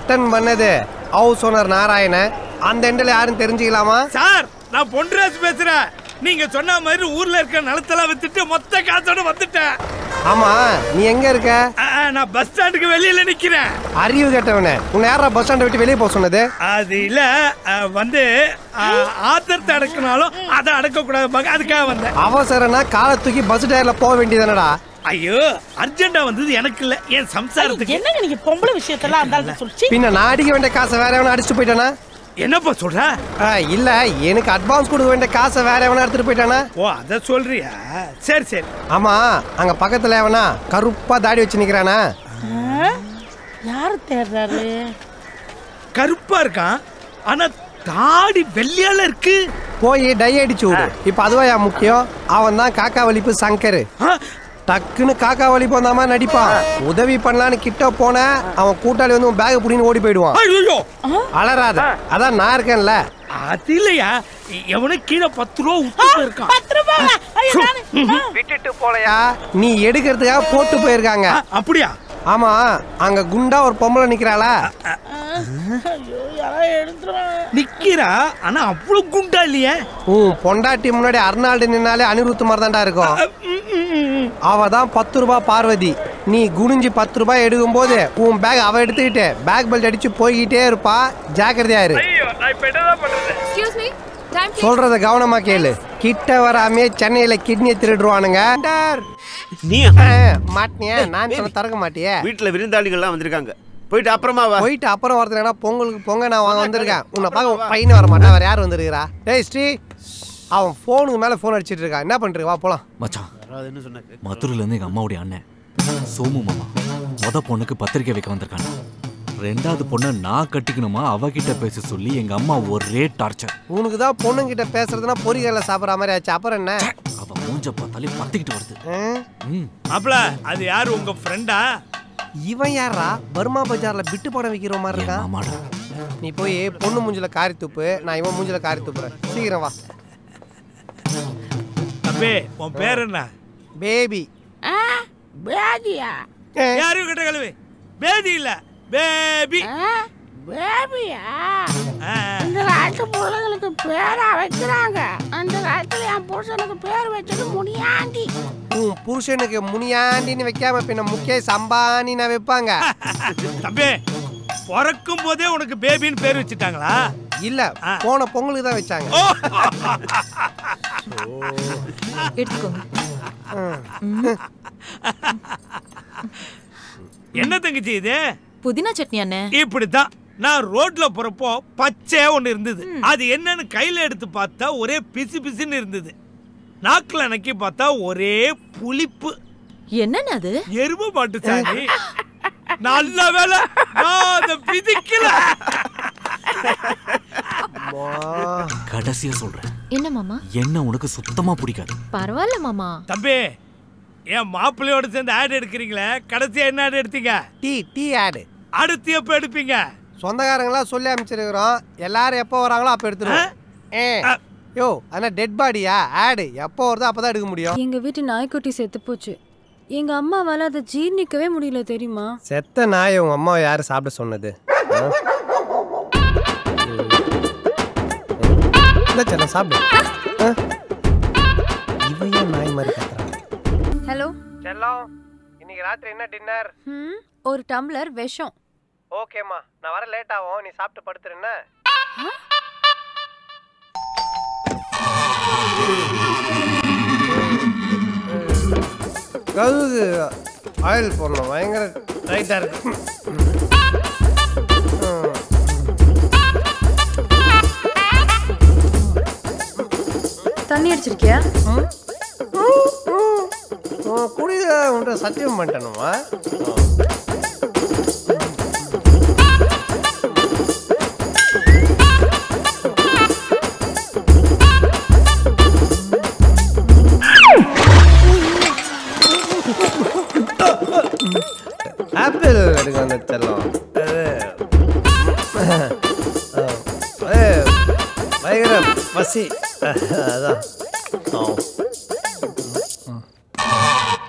Attend பண்ணது house owner Narayanan அந்த எண்டில் யாரும் தெரிஞ்சுக்கலாமா சார் நான் பொன்ராஜ் பேசுறேன் நீங்க சொன்ன மாதிரி ஊர்ல இருக்க நிலத்தெல்லாம் வித்துட்டு மொத்த காசோட வந்துட்டேன் ஆமா நீ எங்க இருக்க ஆ, ஆ, நான் பஸ் ஸ்டாண்டுக்கு வெளியில நிக்கிறேன் அறிவு கேட்டவனே உன்னை யாரா பஸ் ஸ்டாண்டை விட்டு வெளியே போக சொன்னது அது இல்ல ஆ, வந்து ஆ, ஆத்திரத்தை அடக்கினாலும் அதை அடக்க கூடாது அதுக்காக வந்தேன் அவசரம்னா காலை தூக்கி பஸ் டயர்ல போக வேண்டியதானடா ஐயோ அர்ஜென்டா வந்தது எனக்கு இல்ல என் சம்சாரத்துக்கு என்னங்க நீங்க பொம்பளை விஷயத்தெல்லாம் அந்த ஆள்கிட்ட சொல்லிச்சு பின்ன நான் அடிக்க வேண்டிய காசை வேற எவனா அடிச்சுட்டு போயிட்டானா என்னப்பா சொல்ற ஆ, இல்ல எனக்கு அட்வான்ஸ் கொடுக்க வேண்டிய காசை வேற எவனா எடுத்துட்டு போயிட்டானா ஓ அத சொல்றியா சரி சரி ஆமா அங்க பக்கத்துல எவனா கருப்பா தாடி வச்சு நிக்கிறானா யாரு தேடுறாரு கருப்பா இருக்கான் ஆனா தாடி வெள்ளையால இருக்கு போய் டை அடிச்சு விடு இப்ப அதுவா முக்கியம் அவன் தான் காக்கா வலிப்பு சங்கர் ஆ, டக்குன்னு காக்கா வலிப்பு வந்த மாதிரி நடிப்பான் உதவி பண்ணலான்னு கிட்ட போன அவன் கூட்டாளி வந்து உன் பேக் புடின்னு ஓடி போயிடுவான் ஐயோ அலறாத அதான் நான் இருக்கேன்ல அது இல்லையா எவனோ கீழே பத்து ரூபா விட்டு இருக்கான் பத்து ரூபாய் ஐயோ நானு ஆ. விட்டுட்டு போலையா நீ எடுக்கிறதுக்காக போட்டு போயிருக்காங்க ஆ, அப்படியா ஆமா அங்க குண்டா ஒரு பொம்பளை நிக்கிறாளா ஐயோ யாராவது எடுத்துருவாங்க நிக்கிறா ஆனா அவ்வளவு குண்டா இல்லையே உன் பொண்டாட்டி முன்னாடி அர்னால்டு நின்னாலே அனிருத் மாதிரி தான்டா இருக்கும் ம், ம், ம், ம். அவ தான் பத்து ரூபாய் பார்வதி நீ குனிஞ்சு பத்து ரூபாய் எடுக்கும் போது உன் பேக் அவ எடுத்துக்கிட்டு பேக் பெல்ட் அடிச்சு போய்கிட்டே இருப்பா ஜாக்கிரதையா இரு ஐயோ நான் இப்ப என்னதான் பண்றது எக்ஸ்கியூஸ் மீ டைம் சொல்றத கவனமா கேளு கிட்ட வராமே சென்னையில கிட்னியை திருடுவானுங்க நீ மாட்டினியா நான் சொன்ன திறக்க மாட்டியே வீட்டுல விருந்தாளிகள்லாம் வந்திருக்காங்க போயிட்டு அப்புறமா வா போயிட்டு அப்புறம் ஒருத்தர் பொங்கலுக்கு பொங்க நான் வாங்க வந்திருக்கேன் உன்னை பார்க்க பையன் வர மாட்டான் வேற யார் வந்திருக்கிறா டேய் ஸ்ரீ அவன் ஃபோனுக்கு மேல ஃபோன் அடிச்சிட்டு இருக்கான் என்ன பண்றீங்க வா போலாம் மச்சான் யாராவது என்ன சொன்னாங்க மதுரையில இருந்து எங்க அம்மாவுடைய அண்ணன் சோமு மாமா முத பொண்ணுக்கு பத்திரிக்கை வைக்க வந்திருக்காங்க ரெண்டாவது பொண்ணை நான் கட்டிக்கணுமா அவகிட்ட பேச சொல்லி எங்க அம்மா ஒரே டார்ச்சர் உனக்கு தான் பொண்ணுங்கிட்ட பேசுறதுனா பொறிகளை சாப்பிட்ற மாதிரி ஆச்சு அப்புறம் என்ன அவ மூஞ்ச பார்த்தாலே பத்திக்கிட்டு வருது ஆ? ம் மாப்ள அது யாரு உங்க ஃப்ரெண்டா இவன் யாரா பர்மா பஜார்ல பிட்டு படம் விற்கிற மாதிரி என் இருக்கான் மாமாடா நீ போய் பொண்ணு மூஞ்சில காரி துப்பு நான் இவன் மூஞ்சில காரி துப்புறேன் சீக்கிரம் வா தம்பி உன் பேர் என்ன பேபி ஆ, பேதியா யாரையும் கிட்ட கழுவி பேதி இல்ல பேபி ஆ, பேபியா இந்த காலத்து பிள்ளைங்களுக்கு பேரா வைக்கிறாங்க அந்த காலத்துல என் புருஷனுக்கு பேர் வச்சது முனியாண்டி உன் புருஷனுக்கு முனியாண்டின்னு வைக்காம பின்ன முகேஷ் அம்பானின்னு வைப்பாங்க தம்பி பிறக்கும் போதே உனக்கு பேபின்னு பேர் வச்சுட்டாங்களா இல்ல போன பொங்கலுக்கு தான் வச்சாங்க ஓ எடுத்துக்கோங்க என்ன தங்கச்சி இது புதினா சட்னி அண்ணே இப்படித்தான் நான் ரோட்ல போறப்போ பச்சையா ஒண்ணு இருந்தது அது என்னன்னு கையில எடுத்து பார்த்தா ஒரே பிசு பிசுன்னு இருந்தது நாக்குல நக்கி பார்த்தா ஒரே புளிப்பு என்னன்னு அது எரும மாட்டு சாணி நல்ல வேலை நான் அதை பிதிக்கல கடைசியா சொல்றேன் என்ன மாமா என்ன உனக்கு சுத்தமா பிடிக்காது பரவாயில்ல மாமா தம்பி என் மாப்பிள்ளையோட சேர்ந்து ஆட் எடுக்கிறீங்களே கடைசியா என்ன ஆட் எடுத்தீங்க டீ டீ ஆடு அடுத்து எப்ப எடுப்பீங்க சொந்தக்காரங்களாம் சொல்லி அமைச்சிருக்கிறோம் எல்லாரும் எப்போ வராங்களோ அப்போ எடுத்துருவோம் ஏ ஆ. யோ ஆனால் டெட் பாடியா ஆடு எப்போ வருதோ அப்போ தான் எடுக்க முடியும் எங்க வீட்டு நாய்க்குட்டி செத்து போச்சு எங்க அம்மாவால அதை ஜீர்ணிக்கவே முடியல தெரியுமா செத்த நாயை உங்க அம்மாவை யாரு சாப்பிட சொன்னது ஆ? இந்த செல்லம் சாப்பிடு ஆ? இவன் ஏன் நாய் மாதிரி கத்துறான் ஹலோ செல்லம் இன்னைக்கு ராத்திரி என்ன டின்னர் ம் ஒரு டம்ளர் விஷம் ஓகேம்மா நான் வர லேட் ஆகும் நீ சாப்பிட்டு படுத்துருஎன்ன கழுவுக்கு ஆயில் போடணும் பயங்கர டைட்டாக இருக்கு தண்ணி அடிச்சிருக்கியா குடித உன்ட்ட சத்தியம் பண்ணிட்டணுமா ஆப்பிள் எடுக்க அந்த செல்லம் அது, அது, பயங்கர பசி அதான் ஆ.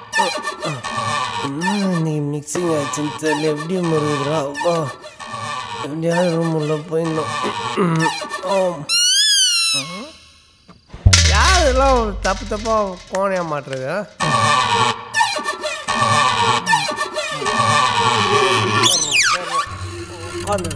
என்ன நீ மிக்சிங் ஆச்சுன்னு தெரியல எப்படி முருகுறா அப்பா எப்படியாவது ரூம் உள்ள போயிடணும் ஆம். யார் இதெல்லாம் தப்பு தப்பா கோணையா மாட்டுறது ஆ? உட்காந்து.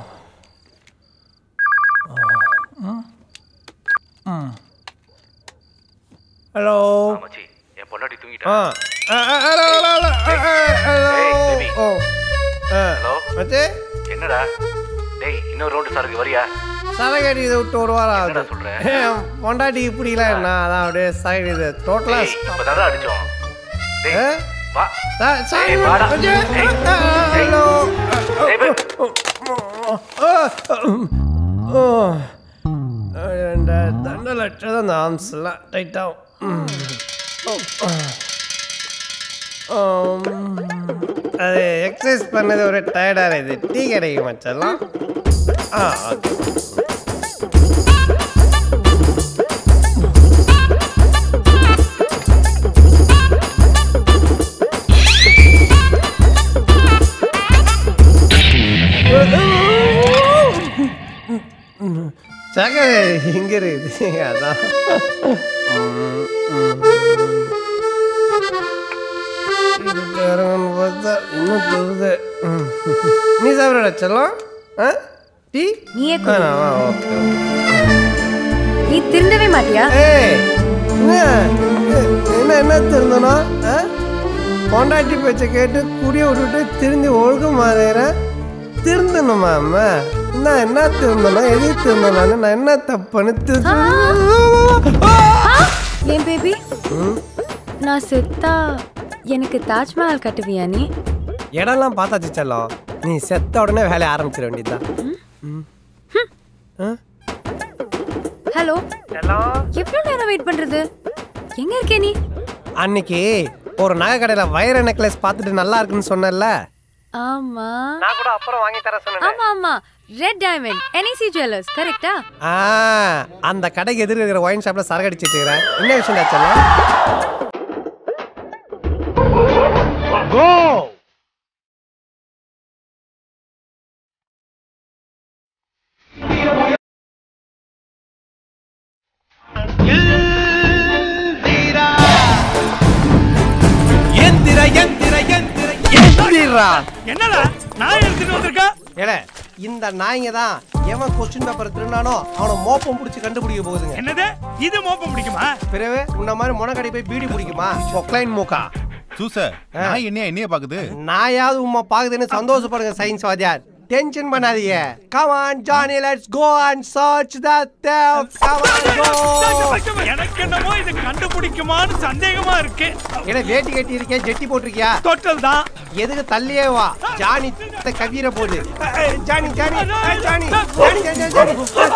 ஹலோ மச்சி என் பொண்டாட்டி ஆ தூங்கிட்டா ஆ, ஆ, ஹலோ ஹலோ ஹலோ ஆ, ஆ, ஹலோ ஏய், baby. ஓ ஆ ஹலோ? மச்சி என்னடா டேய் இன்னொரு ரவுண்டு சரக்கு வரியா சரகடி இதை விட்டு ஒரு வாரம் என்னடா ஆகுது சொல்ற? ஏன் பொண்டாட்டி இப்படிலாம் என்ன அதான் அப்படியே சைடு இது டோட்டலா டேய் இப்பதான் அடிச்சோம் டேய் ஆ? வா சா- சாரி ஏய், வாடா. மச்சி. ஏய், ஆ, ஆ, ஹலோ டேய், பே- ஆ, ஆ. இந்த தண்டல் அடிச்சது அந்த ஆர்ம்ஸ்லாம் டைட்டாகும் அது எக்ஸசைஸ் பண்ணது ஒரு டயர்டாக இது டீ கிடைக்கும் மச்செல்லாம் ஆ ஓகே சக்கரை இங்க இருக்குது அதான் ம், ம். இதுக்கு இறங்கணும்னு பார்த்தா இன்னும் தொகுது ம். நீ சாப்பிட செல்லம் ஆ டீ நீயே குடி. வேணாமா ஓகே நீ திருந்தவே மாட்டியா ஏய் என்ன என்ன என்ன திருந்தணும் ஆ பொண்டாட்டி பேச்சை கேட்டு குடிய விட்டுட்டு திருந்தி ஒழுக்க மாதிரிற திருந்தணுமா அம்மா நான் என்ன திருந்தணும் எது திருந்தணும் நான் என்ன தப்புன்னு திரு ஏன் பேபி நான் செத்தா எனக்கு தாஜ்மஹால் கட்டுவியா நீ இடம்லாம் பார்த்தாச்சு செல்லம் நீ செத்த உடனே வேலையை ஆரம்பிச்சிட வேண்டியதுதான் ஆ? ஹலோ எவ்வளோ நேரம் வெயிட் பண்றது எங்க இருக்கே நீ அன்னைக்கு ஒரு நகை கடையில் வைர நெக்லஸ் பார்த்துட்டு நல்லா இருக்குன்னு சொன்னேன்ல ஆமா நான் கூட அப்புறம் வாங்கி தர சொன்னேன் ஆமா ஆமா ரெட் டைமண்ட் என்இசி ஜுவல்லர்ஸ் கரெக்டா ஆ அந்த கடைக்கு எதிர இருக்கிற ஒயின் ஷாப்ல சரக்கு அடிச்சிட்டு இருக்கிறேன் என்ன விஷயம் செல்லம் எந்திர எந்திர எந்திர எந்திரா. என்னடா நான் எடுத்துட்டு வந்திருக்கா ஏல இந்த நாய்ங்க தான் எவன் கொஸ்டின் பேப்பர் திருநானோ அவனை மோப்பம் பிடிச்சி கண்டுபிடிக்க போகுதுங்க என்னது இது மோப்பம் பிடிக்குமா பிறகு உன்ன மாதிரி முனக்கடி போய் பீடி பிடிக்குமா பொக்லைன் மூக்கா சூச நான் என்னைய என்னைய பாக்குது நாயாவது உம்மா பாக்குதுன்னு சந்தோஷப்படுங்க சயின்ஸ் வாத்தியார் டென்ஷன் பண்ணாதீங்க come on Johnny let's go and search the theft come on go எனக்கு என்னமோ இது கண்டுபிடிக்குமான்னு சந்தேகமா இருக்கு ஏன்னா வேட்டி கட்டி இருக்கே ஜெட்டி போட்டிருக்கியா தொட்டல் தான் எதுக்கு தள்ளியே வா ஜானி த கவீர போடு ஜானி ஜானி ஏய், ஜானி ஜானி ஜானி ஜானி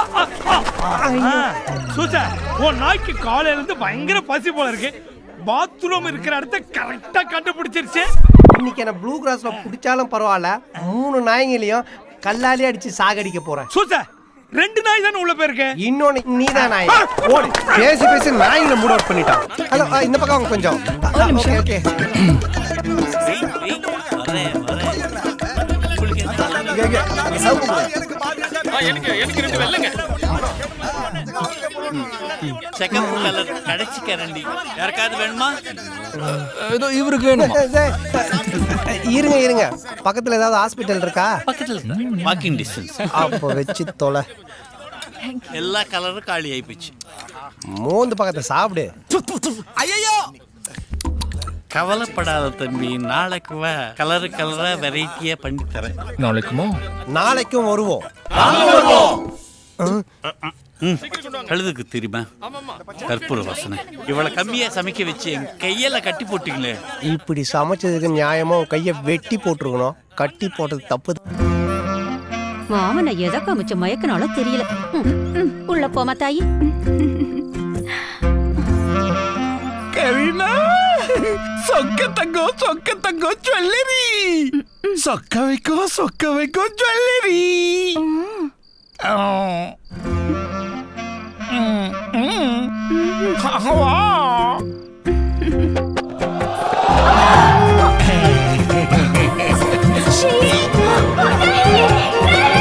சூசா உன் நாய்க்கு காலையில இருந்து பயங்கர பசி போல இருக்கு பாத்ரூம் இருக்கிற இடத்த கரெக்டா கண்டுபிடிச்சிருச்சு இன்னைக்கு என்ன ப்ளூ கிராஸ்ல பிடிச்சாலும் பரவாயில்ல மூணு நாய்ங்களையும் கல்லாலே அடிச்சு சாகடிக்க போறேன் சூசா ரெண்டு நாய் தானே உள்ள போயிருக்கு இன்னொன்னு நீதான் நாய் ஓடு பேசி பேசி நாய்களை மூட் அவுட் பண்ணிட்டான் ஹலோ இந்த பக்கம் வாங்க கொஞ்சம் ஓகே ஓகே செகண்ட் கலர் கடைசி கரண்டி யாருக்காவது வேணுமா ஏதோ இவருக்கு வேணுமா இருங்க இருங்க பக்கத்துல ஏதாவது ஹாஸ்பிட்டல் இருக்கா பக்கத்தில் வாக்கிங் டிஸ்டன்ஸ் அப்போ வச்சு தொலை எல்லா கலரும் காலி ஆயிப்போச்சு மூந்து பக்கத்தை சாப்பிடு கவலைப்படாத தம்பி நாளைக்கு வா கலரு கலரா வெரைட்டியா பண்ணி தரேன் நாளைக்குமோ நாளைக்கும் வருவோம் ம், கழுதுக்கு தெரியுமா கற்பூர வாசனை இவ்வளவு கம்மியா சமைக்க வச்சு என் கையில கட்டி போட்டீங்களே இப்படி சமைச்சதுக்கு நியாயமா உன் கையை வெட்டி போட்டிருக்கணும் கட்டி போட்டது தப்பு மாமனை எதை காமிச்ச மயக்கனால தெரியல ம், ம், உள்ள போமா தாயி கவினா சொக்க தங்கம் சொக்க தங்கம் ஜுவல்லரி சொக்க வைக்கும் சொக்க வைக்கும் ஜுவல்லரி She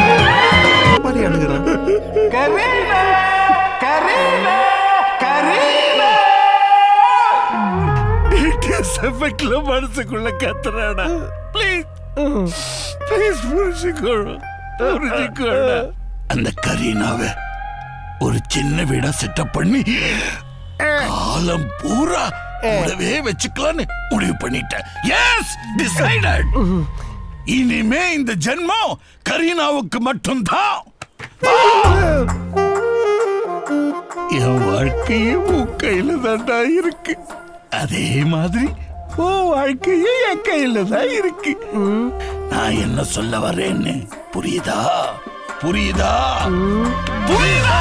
எஃபெக்ட்ல மனசுக்குள்ள கத்துறாடா ப்ளீஸ் ப்ளீஸ் புரிஞ்சுக்கணும் புரிஞ்சுக்கணும் அந்த கரீனாவை ஒரு சின்ன வீடா செட்டப் பண்ணி காலம் பூரா கூடவே வச்சுக்கலான்னு முடிவு பண்ணிட்டேன் எஸ் டிசைடட் இனிமே இந்த ஜென்மம் கரீனாவுக்கு மட்டும்தான் என் வாழ்க்கையும் உன் கையில தான்டா இருக்கு அதே மாதிரி உன் வாழ்க்கையும் என் கையில தான் இருக்கு நான் என்ன சொல்ல வரேன்னு புரியுதா புரியுதா புரியுதா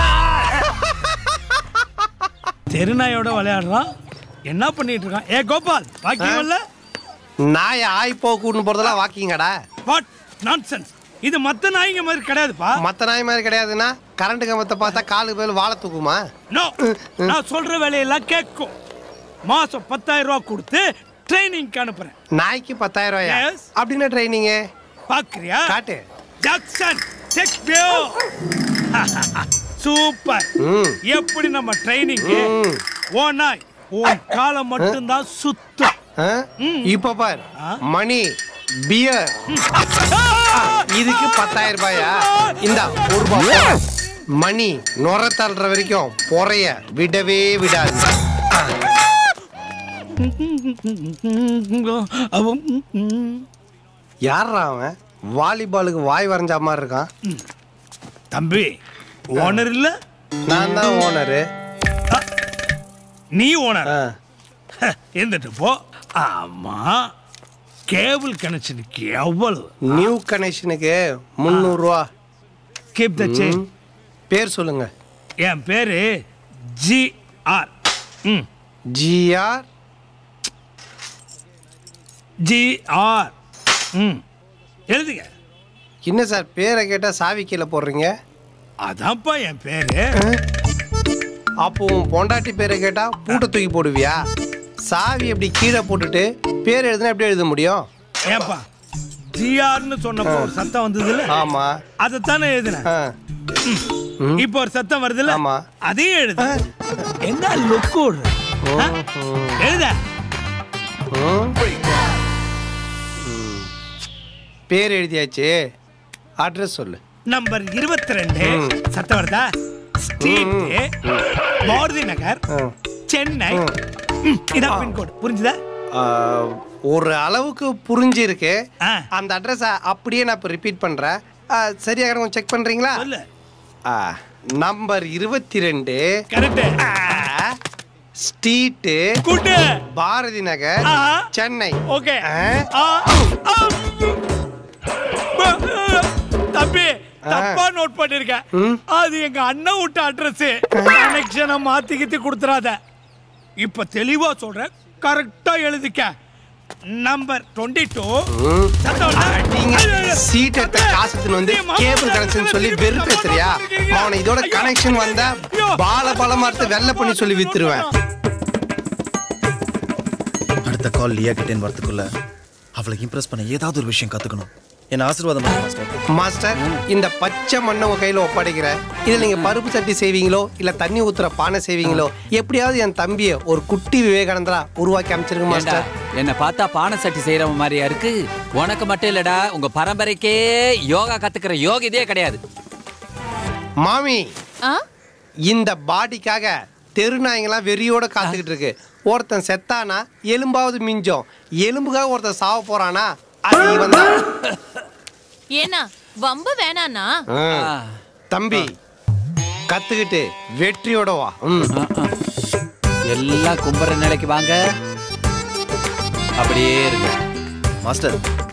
தெருநாயோட விளையாடுறான் என்ன பண்ணிட்டு இருக்கான் ஏ கோபால் வாக்கியம் இல்ல நாயை ஆய் போக்குன்னு போறதெல்லாம் வாக்கிங்கடா வாட் நான்சென்ஸ் இது மத்த நாய்ங்க மாதிரி கிடையாதுப்பா மத்த நாய் மாதிரி கிடையாதுன்னா கரண்ட் கம்பத்தை பார்த்தா காலுக்கு மேல வாழை தூக்குமா நோ நான் சொல்ற வேலையெல்லாம் கேட்கும் மாசம் பத்தாயிரம் ரூபாய் கொடுத்து ட்ரைனிங்க்கு அனுப்புறேன் நாய்க்கு பத்தாயிரம் ரூபாயா Yes. அப்படின்னா ட்ரைனிங்கு பாக்குறியா காட்டு ஜாக்சன் செக் வியூ சூப்பர் ம். எப்படி நம்ம ட்ரைனிங் ஓ நாய் உன் காலம் மட்டும்தான் சுத்தம் ஆ? இப்ப பார் மணி பியர் இதுக்கு பத்தாயிரம் ரூபாயா இந்தா ஒரு ரூபாய் மணி நுர தள்ளுற வரைக்கும் பொறைய விடவே விடாது அவன் யாரா அவன் வாலிபாலுக்கு வாய் வரைஞ்ச மாதிரி இருக்கான் தம்பி ஓனர் இல்ல நான் தான் ஓனரு நீ ஓனர் இருந்துட்டு போ ஆமா கேபிள் கனெக்ஷனுக்கு எவ்வளவு நியூ கனெக்ஷனுக்கு முந்நூறுரூவா கீப் த சேஞ்ச் பேர் சொல்லுங்க என் பேரு ஜி ஆர் ம் ஜிஆர் ஜி ஆர் ம் எழுதுங்க என்ன சார் பேரை கேட்டால் சாவி கீழே போடுறீங்க அதான்ப்பா என் பேரு அப்போ உன் பொண்டாட்டி பேரை கேட்டா பூட்டை தூக்கி போடுவியா சாவி எப்படி கீழே போட்டுட்டு பேர் எழுதுனா எப்படி எழுத முடியும் ஏன்பா ஜிஆர்னு சொன்னப்போ ஒரு சத்தம் வந்தது இல்ல ஆமா அதைத்தானே எழுதுனேன் இப்போ ஒரு சத்தம் வருது இல்ல ஆமா. அதையும் எழுது என்ன லுக்கு எழுத ம். ம். பேர் எழுதியாச்சு அட்ரஸ் சொல்லு நம்பர் இருபத்தி ரெண்டு சத்தம் வருதா ஸ்ட்ரீட் பாரதி நகர் சென்னை ம், இதான் பின்கோடு புரிஞ்சுதா ஆ, ஒரு அளவுக்கு புரிஞ்சிருக்கு அந்த அட்ரஸை அப்படியே நான் இப்போ ரிப்பீட் பண்ணுறேன் சரியா கொஞ்சம் செக் பண்ணுறீங்களா சொல்லு நம்பர் இருபத்தி ரெண்டு கரெக்ட் ஸ்ட்ரீட்டு கூட்டு பாரதி நகர் ஆ. சென்னை ஓகே ஆ? தம்பி தப்பா நோட் பண்ணிருக்கேன் அது எங்க அண்ணன் விட்ட அட்ரஸ் கனெக்ஷனை மாத்தி கித்தி கொடுத்துறாத இப்ப தெளிவா சொல்றேன் கரெக்டா எழுதிக்க நம்பர் டுவெண்ட்டி டூ சீட் எடுத்த காசுன்னு வந்து கேபிள் கனெக்ஷன் சொல்லி வெறுப்பேத்துறியா அவனை இதோட கனெக்ஷன் வந்தா பால பலமா எடுத்து வெள்ளை பண்ணி சொல்லி வித்துருவேன் அடுத்த கால் லியா கிட்டேன்னு வரதுக்குள்ள அவளை இம்ப்ரெஸ் பண்ண ஏதாவது ஒரு விஷயம் கத்துக்கணும் என்ன ஆசீர்வாதம் பண்ணுங்க மாஸ்டர் மாஸ்டர் இந்த பச்சை மண்ணை உங்க கையில ஒப்படைக்கிறேன் இதுல நீங்க பருப்பு சட்டி செய்வீங்களோ இல்ல தண்ணி ஊத்துற பானை செய்வீங்களோ எப்படியாவது என் தம்பியை ஒரு குட்டி விவேகானந்தரா உருவாக்கி அமைச்சிருங்க மாஸ்டர் என்ன பார்த்தா பானை சட்டி செய்யறவன் மாதிரியா இருக்கு உனக்கு மட்டும் இல்லடா உங்க பரம்பரைக்கே யோகா கத்துக்கிற யோகிதே கிடையாது மாமி இந்த பாடிக்காக தெருநாயங்களாம் வெறியோட காத்துக்கிட்டு இருக்கு ஒருத்தன் செத்தானா எலும்பாவது மிஞ்சம் எலும்புக்காக ஒருத்தன் சாவ போறானா அது இவன் தான் ஏன்னா வம்பு வேணாண்ணா தம்பி கத்துக்கிட்டு வெற்றியோட வா ம். எல்லாம் கும்புற நிலைக்கு வாங்க அப்படியே இருங்க மாஸ்டர்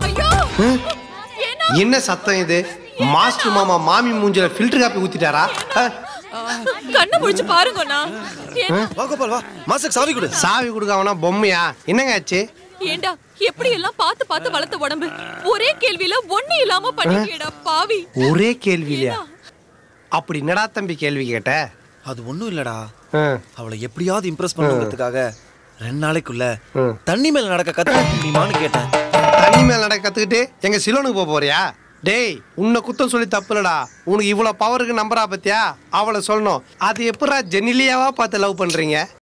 என்ன சத்தம் இது மாஸ்டர் மாமா மாமி மூஞ்சில ஃபில்டர் காப்பி ஊத்திட்டாரா அஹ், கண்ணை முடிச்சு பாருங்கண்ணா வா கோபால் வா மாஸ்டர் சாவி கொடு சாவி கொடுக்காமனா பொம்மையா என்னங்க ஆச்சு ஏண்டா எப்படி எல்லாம் பார்த்து பார்த்து வளர்த்த உடம்பு ஒரே கேள்வியில ஒண்ணு இல்லாம பண்ணிக்கேடா பாவி ஒரே கேள்வியிலையா அப்படி என்னடா தம்பி கேள்வி கேட்ட அது ஒண்ணும் இல்லடா அவளை எப்படியாவது இம்ப்ரெஸ் பண்ணுங்கிறதுக்காக ரெண்டு நாளைக்குள்ள தண்ணி மேல நடக்க கத்து முடியுமான்னு கேட்டேன் தண்ணி மேல நடக்க கத்துக்கிட்டு எங்க சிலோனுக்கு போக போறியா டேய் உன்னை குத்தம் சொல்லி தப்புலடா உனக்கு இவ்வளவு பவருக்கு நம்பரா பத்தியா அவளை சொல்லணும் அது எப்படா ஜெனிலியாவா பார்த்து லவ் பண்றீங்க